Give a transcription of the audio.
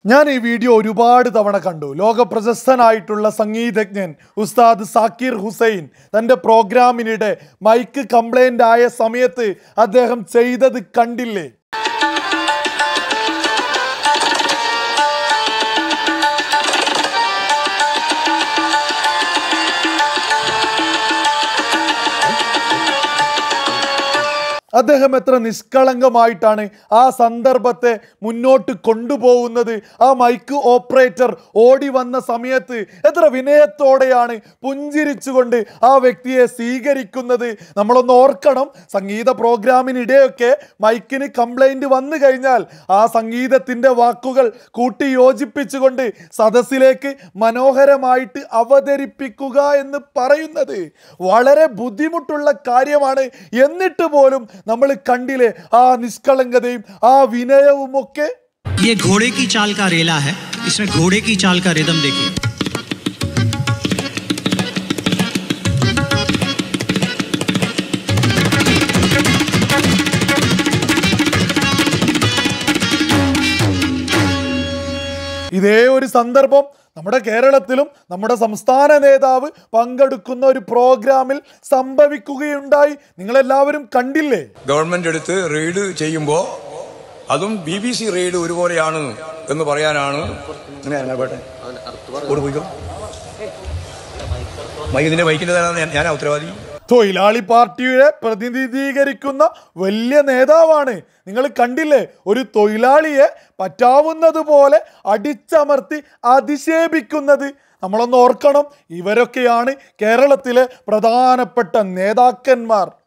ഞാൻ ഈ വീഡിയോ ഒരുപാട് തവണ കണ്ടു ലോക പ്രശസ്തനായിട്ടുള്ള സംഗീതജ്ഞൻ ഉസ്താദ് സാക്കിർ ഹുസൈൻ തൻ്റെ പ്രോഗ്രാമിനിടെ മൈക്ക് കംപ്ലൈൻ്റ് ആയ സമയത്ത് അദ്ദേഹം ചെയ്തത് കണ്ടില്ലേ അദ്ദേഹം എത്ര നിഷ്കളങ്കമായിട്ടാണ് ആ സന്ദർഭത്തെ മുന്നോട്ട് കൊണ്ടുപോകുന്നത് ആ മൈക്ക് ഓപ്പറേറ്റർ ഓടി വന്ന സമയത്ത് എത്ര വിനയത്തോടെയാണ് പുഞ്ചിരിച്ചുകൊണ്ട് ആ വ്യക്തിയെ സ്വീകരിക്കുന്നത് നമ്മളൊന്ന് ഓർക്കണം സംഗീത പ്രോഗ്രാമിനിടെയൊക്കെ മൈക്കിന് കംപ്ലൈൻറ്റ് വന്നു കഴിഞ്ഞാൽ ആ സംഗീതത്തിൻ്റെ വാക്കുകൾ കൂട്ടി യോജിപ്പിച്ചുകൊണ്ട് സദസ്സിലേക്ക് മനോഹരമായിട്ട് അവതരിപ്പിക്കുക എന്ന് പറയുന്നത് വളരെ ബുദ്ധിമുട്ടുള്ള കാര്യമാണ് എന്നിട്ട് പോലും നമ്മൾ കണ്ടില്ലേ ആ നിഷ്കളങ്കതയും ആ വിനയവും ഒക്കെ ये घोड़े की चाल का रेला है इसमें घोड़े की चाल का रिदम देखिए ഇതേ ഒരു സന്ദർഭം നമ്മുടെ കേരളത്തിലും നമ്മുടെ സംസ്ഥാന നേതാവ് പങ്കെടുക്കുന്ന ഒരു പ്രോഗ്രാമിൽ സംഭവിക്കുകയുണ്ടായി നിങ്ങളെല്ലാവരും കണ്ടില്ലേ ഗവൺമെന്റ് എടുത്ത് റെയ്ഡ് ചെയ്യുമ്പോൾ അതും ബി ബി സി റെയ്ഡ് ഒരുപോലെയാണ് എന്ന് പറയാനാണ് ഇങ്ങനെയാണ് പേട്ടെ ഓട് പോയിക്കോ മൈക്കിന്റെ മൈക്കിൻ്റെതാണ് ഞാനാ ഉത്തരവാദി തൊഴിലാളി പാർട്ടിയെ പ്രതിനിധീകരിക്കുന്ന വലിയ നേതാവാണ് നിങ്ങൾ കണ്ടില്ലേ ഒരു തൊഴിലാളിയെ പറ്റാവുന്നതുപോലെ അടിച്ചമർത്തി അധിക്ഷേപിക്കുന്നത് നമ്മളൊന്ന് ഓർക്കണം ഇവരൊക്കെയാണ് കേരളത്തിലെ പ്രധാനപ്പെട്ട നേതാക്കന്മാർ